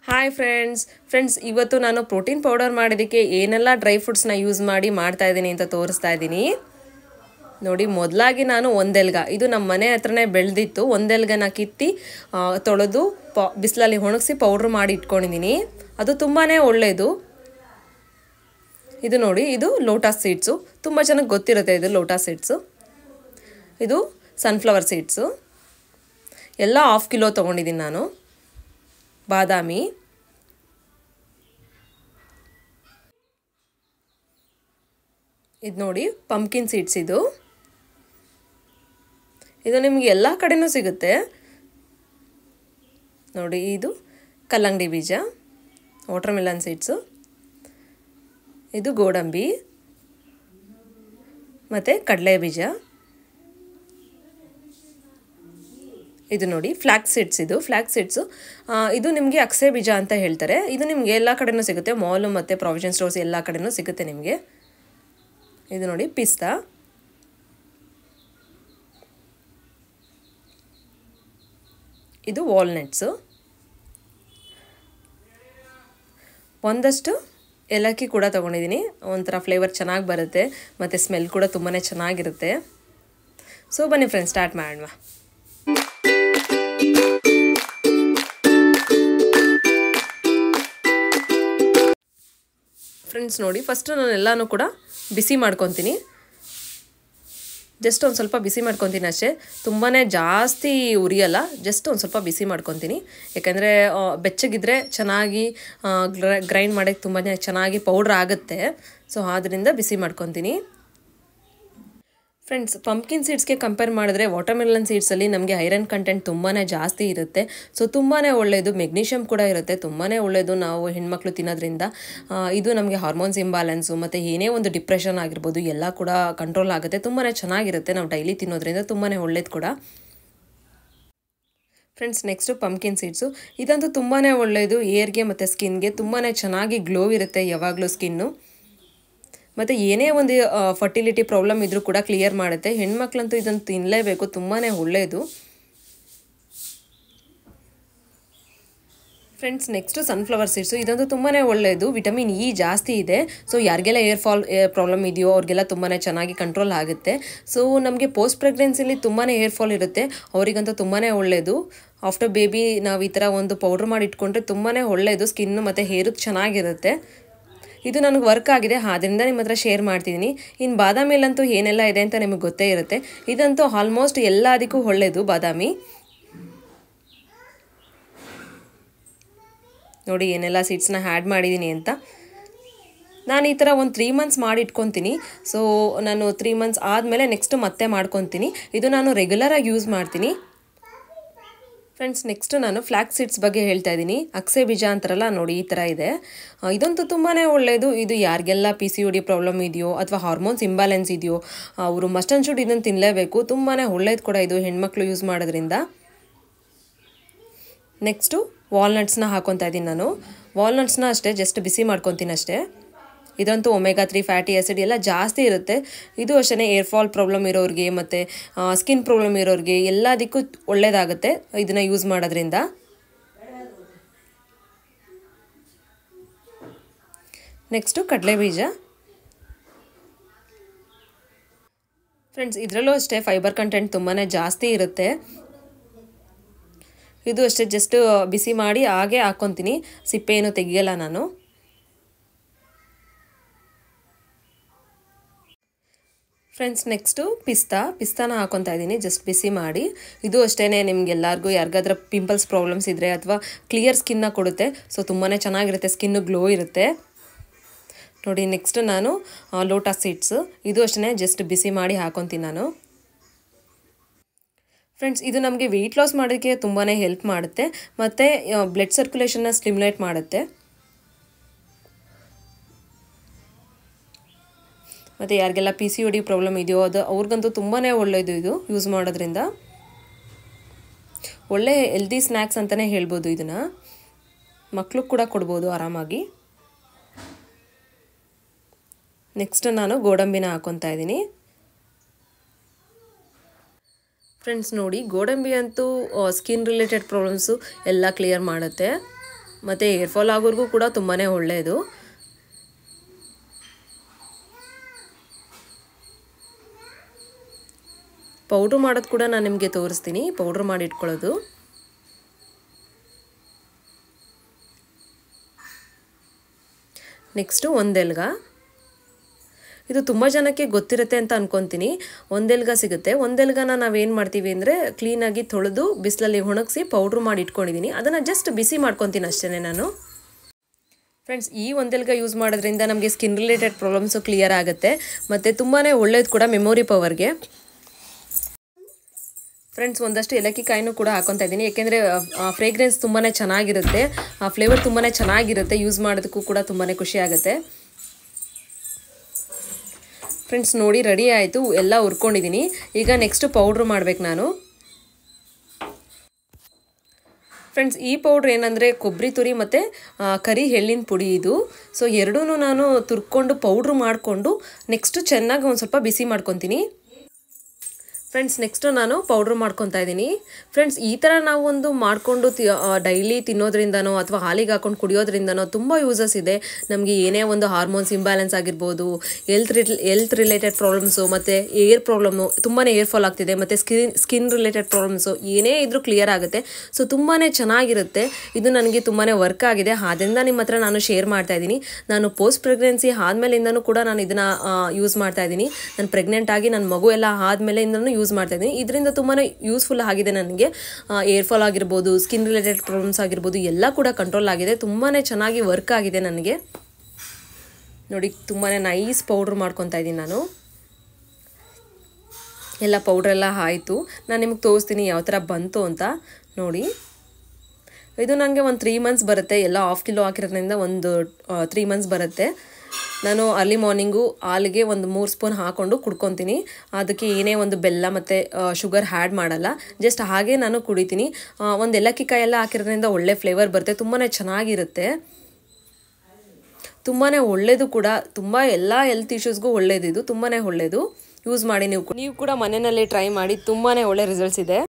hi friends friends ಇವತ್ತು ನಾನು protein powder ಮಾಡೋದಕ್ಕೆ ಏನೆಲ್ಲ ಡ್ರೈ ಫ್ರೂಟ್ಸ್ನ ಯೂಸ್ ಮಾಡಿ ಮಾಡ್ತಾ ಇದ್ದೀನಿ ಅಂತ ತೋರಿಸ್ತಾ ಇದ್ದೀನಿ ನೋಡಿ ಮೊದಲಾಗಿ ನಾನು ಒಂದೆಲ್ಗ ಇದು ನಮ್ಮ ಮನೆ ಹತ್ರನೇ ಬೆಳೆದಿತ್ತು ಒಂದೆಲ್ಗನ ಕಿತ್ತಿ ಆ, ತೊಳೆದು ಪ ಬಿಸಿಲಲ್ಲಿ ಒಣಗಿಸಿ ಪೌಡ್ರ್ ಮಾಡಿ ಇಟ್ಕೊಂಡಿದ್ದೀನಿ ಅದು ತುಂಬಾ ಒಳ್ಳೆಯದು ಇದು ನೋಡಿ ಇದು ಲೋಟಸ್ ಸೀಡ್ಸು ತುಂಬ ಚೆನ್ನಾಗಿ ಗೊತ್ತಿರುತ್ತೆ ಇದು ಲೋಟಸ್ ಸೀಡ್ಸು ಇದು ಸನ್ಫ್ಲವರ್ ಸೀಡ್ಸು ಎಲ್ಲ ಹಾಫ್ ಕಿಲೋ ತೊಗೊಂಡಿದ್ದೀನಿ ನಾನು ಬಾದಾಮಿ ಇದು ನೋಡಿ ಪಂಪ್ಕಿನ್ ಸೀಡ್ಸ್ ಇದು ಇದು ನಿಮಗೆ ಎಲ್ಲ ಕಡೆನೂ ಸಿಗುತ್ತೆ ನೋಡಿ ಇದು ಕಲ್ಲಂಗಡಿ ಬೀಜ ವಾಟರ್ ಮಿಲನ್ ಸೀಡ್ಸು ಇದು ಗೋಡಂಬಿ ಮತ್ತು ಕಡಲೆ ಬೀಜ ಇದು ನೋಡಿ ಫ್ಲ್ಯಾಕ್ ಸೀಡ್ಸ್ ಇದು ಫ್ಲ್ಯಾಕ್ ಸೀಡ್ಸು ಇದು ನಿಮಗೆ ಅಕ್ಸೆ ಬೀಜ ಅಂತ ಹೇಳ್ತಾರೆ ಇದು ನಿಮಗೆ ಎಲ್ಲ ಕಡೆನೂ ಸಿಗುತ್ತೆ ಮಾಲು ಮತ್ತು ಪ್ರಾವಿಷನ್ ಸ್ಟೋರ್ಸ್ ಎಲ್ಲ ಕಡೆನೂ ಸಿಗುತ್ತೆ ನಿಮಗೆ ಇದು ನೋಡಿ ಪಿಸ್ತಾ ಇದು ವಾಲ್ನಟ್ಸು ಒಂದಷ್ಟು ಏಲಕ್ಕಿ ಕೂಡ ತೊಗೊಂಡಿದ್ದೀನಿ ಒಂಥರ ಫ್ಲೇವರ್ ಚೆನ್ನಾಗಿ ಬರುತ್ತೆ ಮತ್ತು ಸ್ಮೆಲ್ ಕೂಡ ತುಂಬಾ ಚೆನ್ನಾಗಿರುತ್ತೆ ಸೊ ಬನ್ನಿ ಫ್ರೆಂಡ್ಸ್ ಸ್ಟಾರ್ಟ್ ಮಾಡೋಣ ಫ್ರೆಂಡ್ಸ್ ನೋಡಿ ಫಸ್ಟ್ ನಾನು ಎಲ್ಲನೂ ಕೂಡ ಬಿಸಿ ಮಾಡ್ಕೊತೀನಿ ಜಸ್ಟ್ ಒಂದು ಸ್ವಲ್ಪ ಬಿಸಿ ಮಾಡ್ಕೊತೀನಿ ಅಷ್ಟೇ ತುಂಬಾ ಜಾಸ್ತಿ ಉರಿಯಲ್ಲ ಜಸ್ಟ್ ಒಂದು ಸ್ವಲ್ಪ ಬಿಸಿ ಮಾಡ್ಕೊತೀನಿ ಯಾಕಂದರೆ ಬೆಚ್ಚಗಿದ್ರೆ ಚೆನ್ನಾಗಿ ಗ್ರೈಂಡ್ ಮಾಡೋಕ್ಕೆ ತುಂಬಾ ಚೆನ್ನಾಗಿ ಪೌಡ್ರ್ ಆಗುತ್ತೆ ಸೊ ಆದ್ದರಿಂದ ಬಿಸಿ ಮಾಡ್ಕೊತೀನಿ ಫ್ರೆಂಡ್ಸ್ ಪಂಪ್ಕಿನ್ ಸೀಡ್ಸ್ಗೆ ಕಂಪೇರ್ ಮಾಡಿದ್ರೆ ವಾಟರ್ಮೆಲನ್ ಸೀಡ್ಸಲ್ಲಿ ನಮಗೆ ಐರನ್ ಕಂಟೆಂಟ್ ತುಂಬಾ ಜಾಸ್ತಿ ಇರುತ್ತೆ ಸೊ ತುಂಬಾ ಒಳ್ಳೆಯದು ಮೆಗ್ನೀಷಿಯಮ್ ಕೂಡ ಇರುತ್ತೆ ತುಂಬಾ ಒಳ್ಳೆಯದು ನಾವು ಹೆಣ್ಮಕ್ಳು ತಿನ್ನೋದ್ರಿಂದ ಆ, ಇದು ನಮಗೆ ಹಾರ್ಮೋನ್ಸ್ ಇಂಬ್ಯಾಲೆನ್ಸು ಮತ್ತು ಏನೇ ಒಂದು ಡಿಪ್ರೆಷನ್ ಆಗಿರ್ಬೋದು ಎಲ್ಲ ಕೂಡ ಕಂಟ್ರೋಲ್ ಆಗುತ್ತೆ ತುಂಬಾ ಚೆನ್ನಾಗಿರುತ್ತೆ ನಾವು ಡೈಲಿ ತಿನ್ನೋದ್ರಿಂದ ತುಂಬಾ ಒಳ್ಳೇದು ಕೂಡ ಫ್ರೆಂಡ್ಸ್ ನೆಕ್ಸ್ಟು ಪಂಪ್ಕಿನ್ ಸೀಡ್ಸು ಇದಂತೂ ತುಂಬಾ ಒಳ್ಳೆಯದು ಏರ್ಗೆ ಮತ್ತು ಸ್ಕಿನ್ಗೆ ತುಂಬಾ ಚೆನ್ನಾಗಿ ಗ್ಲೋ ಇರುತ್ತೆ ಯಾವಾಗಲೂ ಸ್ಕಿನ್ನು ಮತ್ತು ಏನೇ ಒಂದು ಫರ್ಟಿಲಿಟಿ ಪ್ರಾಬ್ಲಮ್ ಇದ್ರೂ ಕೂಡ ಕ್ಲಿಯರ್ ಮಾಡುತ್ತೆ ಹೆಣ್ಮಕ್ಳಂತೂ ಇದನ್ನು ತಿನ್ನಲೇಬೇಕು ತುಂಬಾ ಒಳ್ಳೆಯದು ಫ್ರೆಂಡ್ಸ್ ನೆಕ್ಸ್ಟು ಸನ್ಫ್ಲವರ್ ಸೀಡ್ಸು ಇದಂತೂ ತುಂಬಾ ಒಳ್ಳೆಯದು ವಿಟಮಿನ್ ಇ ಜಾಸ್ತಿ ಇದೆ ಸೊ ಯಾರಿಗೆಲ್ಲ ಏರ್ ಫಾಲ್ ಪ್ರಾಬ್ಲಮ್ ಇದೆಯೋ ಅವ್ರಿಗೆಲ್ಲ ತುಂಬಾ ಚೆನ್ನಾಗಿ ಕಂಟ್ರೋಲ್ ಆಗುತ್ತೆ ಸೊ ನಮಗೆ ಪೋಸ್ಟ್ ಪ್ರೆಗ್ನೆನ್ಸಿಲಿ ತುಂಬಾ ಏರ್ ಫಾಲ್ ಇರುತ್ತೆ ಅವರಿಗಂತೂ ತುಂಬಾ ಒಳ್ಳೆಯದು ಆಫ್ಟರ್ ಬೇಬಿ ನಾವು ಈ ಥರ ಒಂದು ಪೌಡ್ರ್ ಮಾಡಿ ಇಟ್ಕೊಂಡ್ರೆ ತುಂಬಾ ಒಳ್ಳೆಯದು ಸ್ಕಿನ್ನು ಮತ್ತು ಹೇರು ಚೆನ್ನಾಗಿರುತ್ತೆ ಇದು ನನಗೆ ವರ್ಕ್ ಆಗಿದೆ ಆದ್ದರಿಂದ ನಿಮ್ಮ ಹತ್ರ ಶೇರ್ ಮಾಡ್ತಿದ್ದೀನಿ ಇನ್ನು ಬಾದಾಮಿಯಲ್ಲಂತೂ ಏನೆಲ್ಲ ಇದೆ ಅಂತ ನಿಮಗೆ ಗೊತ್ತೇ ಇರುತ್ತೆ ಇದಂತೂ ಆಲ್ಮೋಸ್ಟ್ ಎಲ್ಲದಕ್ಕೂ ಒಳ್ಳೆಯದು ಬಾದಾಮಿ ನೋಡಿ ಏನೆಲ್ಲ ಸೀಡ್ಸ್ನ ಆ್ಯಡ್ ಮಾಡಿದ್ದೀನಿ ಅಂತ ನಾನು ಈ ಥರ ಒಂದು ತ್ರೀ ಮಂತ್ಸ್ ಮಾಡಿ ಇಟ್ಕೊತೀನಿ ಸೊ ನಾನು ತ್ರೀ ಮಂತ್ಸ್ ಆದಮೇಲೆ ನೆಕ್ಸ್ಟ್ ಮತ್ತೆ ಮಾಡ್ಕೊತೀನಿ ಇದು ನಾನು ರೆಗ್ಯುಲರಾಗಿ ಯೂಸ್ ಮಾಡ್ತೀನಿ ಫ್ರೆಂಡ್ಸ್ ನೆಕ್ಸ್ಟ್ ನಾನು ಫ್ಲ್ಯಾಕ್ ಸೀಡ್ಸ್ ಬಗ್ಗೆ ಹೇಳ್ತಾ ಇದ್ದೀನಿ ಅಕ್ಸೆ ಬೀಜ ಅಂತಾರಲ್ಲ ನೋಡಿ ಈ ಥರ ಇದೆ ಆ, ಇದಂತೂ ತುಂಬಾ ಒಳ್ಳೆಯದು ಇದು ಯಾರಿಗೆಲ್ಲ P C U D problem ಇದೆಯೋ ಅಥವಾ ಹಾರ್ಮೋನ್ಸ್ ಇಂಬ್ಯಾಲೆನ್ಸ್ ಇದೆಯೋ ಅವರು ಮಸ್ಟ್ ಆ್ಯಂಡ್ ಶುಡ್ ಇದನ್ನು ತಿನ್ನಲೇಬೇಕು ತುಂಬಾ ಒಳ್ಳೇದು ಕೂಡ ಇದು ಹೆಣ್ಮಕ್ಳು ಯೂಸ್ ಮಾಡೋದ್ರಿಂದ ನೆಕ್ಸ್ಟು ವಾಲ್ನಟ್ಸ್ನ ಹಾಕೊತಾ ಇದ್ದೀನಿ ನಾನು ವಾಲ್ನಟ್ಸ್ನ ಅಷ್ಟೇ ಜಸ್ಟ್ ಬಿಸಿ ಮಾಡ್ಕೊತೀನಿ ಅಷ್ಟೇ ಇದಂತೂ ಒಮೆಗಾ ತ್ರೀ ಫ್ಯಾಟಿ ಆ್ಯಸಿಡ್ ಎಲ್ಲ ಜಾಸ್ತಿ ಇರುತ್ತೆ ಇದು ಅಷ್ಟೇ ಏರ್ ಫಾಲ್ ಪ್ರಾಬ್ಲಮ್ ಇರೋರಿಗೆ ಮತ್ತು ಸ್ಕಿನ್ ಪ್ರಾಬ್ಲಮ್ ಇರೋರಿಗೆ ಎಲ್ಲದಕ್ಕೂ ಒಳ್ಳೆಯದಾಗುತ್ತೆ ಇದನ್ನು ಯೂಸ್ ಮಾಡೋದ್ರಿಂದ ನೆಕ್ಸ್ಟು ಕಡಲೆ ಬೀಜ ಫ್ರೆಂಡ್ಸ್ ಇದರಲ್ಲೂ ಅಷ್ಟೇ ಫೈಬರ್ ಕಂಟೆಂಟ್ ತುಂಬಾ ಜಾಸ್ತಿ ಇರುತ್ತೆ ಇದು ಅಷ್ಟೇ ಜಸ್ಟ್ ಬಿಸಿ ಮಾಡಿ ಹಾಗೆ ಹಾಕ್ಕೊತೀನಿ ಸಿಪ್ಪೆ ಏನು ತೆಗಿಯಲ್ಲ ನಾನು ಫ್ರೆಂಡ್ಸ್ ನೆಕ್ಸ್ಟು ಪಿಸ್ತಾ ಪಿಸ್ತಾನ ಹಾಕೊತಾ ಇದ್ದೀನಿ ಜಸ್ಟ್ ಬಿಸಿ ಮಾಡಿ ಇದು ಅಷ್ಟೇ ನಿಮ್ಗೆಲ್ಲರಿಗೂ ಯಾರಿಗಾದ್ರೂ ಪಿಂಪಲ್ಸ್ ಪ್ರಾಬ್ಲಮ್ಸ್ ಇದ್ದರೆ ಅಥವಾ ಕ್ಲಿಯರ್ ಸ್ಕಿನ್ನ ಕೊಡುತ್ತೆ ಸೊ ತುಂಬಾ ಚೆನ್ನಾಗಿರುತ್ತೆ ಸ್ಕಿನ್ನು ಗ್ಲೋ ಇರುತ್ತೆ ನೋಡಿ ನೆಕ್ಸ್ಟ್ ನಾನು ಲೋಟಸ್ ಸೀಡ್ಸು ಇದು ಅಷ್ಟೇ ಜಸ್ಟ್ ಬಿಸಿ ಮಾಡಿ ಹಾಕೊತೀನಿ ನಾನು ಫ್ರೆಂಡ್ಸ್ ಇದು ನಮಗೆ ವೆಯ್ಟ್ ಲಾಸ್ ಮಾಡೋಕ್ಕೆ ತುಂಬಾ ಹೆಲ್ಪ್ ಮಾಡುತ್ತೆ ಮತ್ತು ಬ್ಲಡ್ ಸರ್ಕ್ಯುಲೇಷನ್ನ ಸ್ಟಿಮ್ಯುಲೇಟ್ ಮಾಡುತ್ತೆ ಮತ್ತು ಯಾರಿಗೆಲ್ಲ P C U D problem ಇದೆಯೋ ಅದು ಅವ್ರಿಗಂತೂ ತುಂಬಾ ಒಳ್ಳೆಯದು ಇದು ಯೂಸ್ ಮಾಡೋದ್ರಿಂದ ಒಳ್ಳೆ ಹೆಲ್ದಿ ಸ್ನ್ಯಾಕ್ಸ್ ಅಂತಲೇ ಹೇಳ್ಬೋದು ಇದನ್ನು ಮಕ್ಳಿಗೆ ಕೂಡ ಕೊಡ್ಬೋದು ಆರಾಮಾಗಿ ನೆಕ್ಸ್ಟ್ ನಾನು ಗೋಡಂಬಿನ ಹಾಕ್ಕೊತಾ ಇದ್ದೀನಿ ಫ್ರೆಂಡ್ಸ್ ನೋಡಿ ಗೋಡಂಬಿ ಅಂತೂ ಸ್ಕಿನ್ ರಿಲೇಟೆಡ್ ಪ್ರಾಬ್ಲಮ್ಸು ಎಲ್ಲ ಕ್ಲಿಯರ್ ಮಾಡುತ್ತೆ ಮತ್ತು ಹೇರ್ ಫಾಲ್ ಆಗೋರ್ಗೂ ಕೂಡ ತುಂಬಾ ಒಳ್ಳೆಯದು ಪೌಡ್ರ್ ಮಾಡೋದು ಕೂಡ ನಾನು ನಿಮಗೆ ತೋರಿಸ್ತೀನಿ ಪೌಡ್ರ್ ಮಾಡಿ ಇಟ್ಕೊಳ್ಳೋದು ನೆಕ್ಸ್ಟು ಒಂದೆಲ್ಗ ಇದು ತುಂಬ ಜನಕ್ಕೆ ಗೊತ್ತಿರುತ್ತೆ ಅಂತ ಅನ್ಕೊತೀನಿ ಒಂದೆಲ್ಗ ಸಿಗುತ್ತೆ ಒಂದೆಲ್ಗನ ನಾವೇನು ಮಾಡ್ತೀವಿ ಅಂದರೆ ಕ್ಲೀನಾಗಿ ತೊಳೆದು ಬಿಸಿಲಲ್ಲಿ ಒಣಗಿಸಿ ಪೌಡ್ರ್ ಮಾಡಿ ಇಟ್ಕೊಂಡಿದ್ದೀನಿ ಅದನ್ನು ಜಸ್ಟ್ ಬಿಸಿ ಮಾಡ್ಕೊತೀನಿ ಅಷ್ಟೇ ನಾನು ಫ್ರೆಂಡ್ಸ್ ಈ ಒಂದೆಲ್ಗ ಯೂಸ್ ಮಾಡೋದ್ರಿಂದ ನಮಗೆ ಸ್ಕಿನ್ ರಿಲೇಟೆಡ್ ಪ್ರಾಬ್ಲಮ್ಸು ಕ್ಲಿಯರ್ ಆಗುತ್ತೆ ಮತ್ತು ತುಂಬಾ ಒಳ್ಳೇದು ಕೂಡ ಮೆಮೊರಿ ಪವರ್ಗೆ ಫ್ರೆಂಡ್ಸ್ ಒಂದಷ್ಟು ಏಲಕ್ಕಿ ಕಾಯಿನೂ ಕೂಡ ಹಾಕೊತಾ ಇದ್ದೀನಿ ಏಕೆಂದರೆ ಫ್ರೇಗ್ರೆನ್ಸ್ ತುಂಬಾ ಚೆನ್ನಾಗಿರುತ್ತೆ ಆ ಫ್ಲೇವರ್ ತುಂಬಾ ಚೆನ್ನಾಗಿರುತ್ತೆ ಯೂಸ್ ಮಾಡೋದಕ್ಕೂ ಕೂಡ ತುಂಬಾ ಖುಷಿ ಆಗುತ್ತೆ ಫ್ರೆಂಡ್ಸ್ ನೋಡಿ ರೆಡಿ ಆಯಿತು ಎಲ್ಲ ಹುರ್ಕೊಂಡಿದ್ದೀನಿ ಈಗ ನೆಕ್ಸ್ಟ್ ಪೌಡ್ರ್ ಮಾಡ್ಬೇಕು ನಾನು ಫ್ರೆಂಡ್ಸ್ ಈ ಪೌಡ್ರ್ ಏನಂದರೆ ಕೊಬ್ಬರಿ ತುರಿ ಮತ್ತು ಕರಿ ಎಳ್ಳಿನ ಪುಡಿ ಇದು ಸೊ ಎರಡೂ ನಾನು ತುರ್ಕೊಂಡು ಪೌಡ್ರ್ ಮಾಡಿಕೊಂಡು ನೆಕ್ಸ್ಟು ಚೆನ್ನಾಗಿ ಒಂದು ಸ್ವಲ್ಪ ಬಿಸಿ ಮಾಡ್ಕೊತೀನಿ ಫ್ರೆಂಡ್ಸ್ ನೆಕ್ಸ್ಟು ನಾನು ಪೌಡ್ರ್ ಮಾಡ್ಕೊತಾ ಇದ್ದೀನಿ ಫ್ರೆಂಡ್ಸ್ ಈ ಥರ ನಾವು ಒಂದು ಮಾಡಿಕೊಂಡು ತಿ ಡೈಲಿ ತಿನ್ನೋದ್ರಿಂದನೋ ಅಥವಾ ಹಾಲಿಗೆ ಹಾಕೊಂಡು ಕುಡಿಯೋದ್ರಿಂದನೋ ತುಂಬ ಯೂಸಸ್ ಇದೆ ನಮಗೆ ಏನೇ ಒಂದು ಹಾರ್ಮೋನ್ಸ್ ಇಂಬ್ಯಾಲೆನ್ಸ್ ಆಗಿರ್ಬೋದು ಎಲ್ತ್ ರಿಲ್ ಎಲ್ತ್ ರಿಲೇಟೆಡ್ ಪ್ರಾಬ್ಲಮ್ಸು ಮತ್ತು ಏರ್ ಪ್ರಾಬ್ಲಮ್ಮು ತುಂಬಾ ಏರ್ ಫಾಲ್ ಆಗ್ತಿದೆ ಮತ್ತು ಸ್ಕಿನ್ ಸ್ಕಿನ್ ರಿಲೇಟೆಡ್ ಪ್ರಾಬ್ಲಮ್ಸು ಏನೇ ಇದ್ರೂ ಕ್ಲಿಯರ್ ಆಗುತ್ತೆ ಸೊ ತುಂಬಾ ಚೆನ್ನಾಗಿರುತ್ತೆ ಇದು ನನಗೆ ತುಂಬಾ ವರ್ಕ್ ಆಗಿದೆ ಆದ್ದರಿಂದ ನಿಮ್ಮ ಹತ್ರ ನಾನು ಶೇರ್ ಮಾಡ್ತಾ ಇದ್ದೀನಿ ನಾನು ಪೋಸ್ಟ್ ಪ್ರೆಗ್ನೆನ್ಸಿ ಆದಮೇಲಿಂದನೂ ಕೂಡ ನಾನು ಇದನ್ನು ಯೂಸ್ ಮಾಡ್ತಾ ಇದ್ದೀನಿ ನಾನು ಪ್ರೆಗ್ನೆಂಟ್ ಆಗಿ ನನ್ನ ಮಗು ಎಲ್ಲ ಆದಮೇಲಿಂದನೂ ಯೂಸ್ ಮಾಡ್ತಾ ಇದ್ದೀನಿ ಇದರಿಂದ ತುಂಬಾ ಯೂಸ್ಫುಲ್ ಆಗಿದೆ ನನಗೆ ಏರ್ ಫಾಲ್ ಆಗಿರ್ಬೋದು ಸ್ಕಿನ್ ರಿಲೇಟೆಡ್ ಪ್ರಾಬ್ಲಮ್ಸ್ ಆಗಿರ್ಬೋದು ಎಲ್ಲ ಕೂಡ ಕಂಟ್ರೋಲ್ ಆಗಿದೆ ತುಂಬಾ ಚೆನ್ನಾಗಿ ವರ್ಕ್ ಆಗಿದೆ ನನಗೆ ನೋಡಿ ತುಂಬಾ ನೈಸ್ ಪೌಡ್ರ್ ಮಾಡ್ಕೊತಾ ಇದ್ದೀನಿ ನಾನು ಎಲ್ಲ ಪೌಡ್ರೆಲ್ಲ ಆಯಿತು ನಾನು ನಿಮಗೆ ತೋರಿಸ್ತೀನಿ ಯಾವ ಥರ ಬಂತು ಅಂತ ನೋಡಿ ಇದು ನನಗೆ ಒಂದು ತ್ರೀ ಮಂತ್ಸ್ ಬರುತ್ತೆ ಎಲ್ಲ ಹಾಫ್ ಕಿಲೋ ಹಾಕಿರೋದ್ರಿಂದ ಒಂದು ತ್ರೀ ಮಂತ್ಸ್ ಬರುತ್ತೆ ನಾನು ಅರ್ಲಿ ಮಾರ್ನಿಂಗು ಹಾಲಿಗೆ ಒಂದು ಮೂರು ಸ್ಪೂನ್ ಹಾಕ್ಕೊಂಡು ಕುಡ್ಕೊತೀನಿ ಅದಕ್ಕೆ ಏನೇ ಒಂದು ಬೆಲ್ಲ ಮತ್ತು ಶುಗರ್ ಹ್ಯಾಡ್ ಮಾಡಲ್ಲ ಜಸ್ಟ್ ಹಾಗೆ ನಾನು ಕುಡಿತೀನಿ ಒಂದು ಏಲಕ್ಕಿ ಕಾಯಿ ಎಲ್ಲ ಹಾಕಿರೋದ್ರಿಂದ ಒಳ್ಳೆ ಫ್ಲೇವರ್ ಬರುತ್ತೆ ತುಂಬಾ ಚೆನ್ನಾಗಿರುತ್ತೆ ತುಂಬಾ ಒಳ್ಳೆಯದು ಕೂಡ ತುಂಬ ಎಲ್ಲ ಹೆಲ್ತ್ ಇಶ್ಯೂಸ್ಗೂ ಒಳ್ಳೇದು ಇದು ತುಂಬಾ ಒಳ್ಳೆಯದು ಯೂಸ್ ಮಾಡಿ ನೀವು ನೀವು ಕೂಡ ಮನೆಯಲ್ಲೇ ಟ್ರೈ ಮಾಡಿ ತುಂಬಾ ಒಳ್ಳೆ ರಿಸಲ್ಟ್ಸ್ ಇದೆ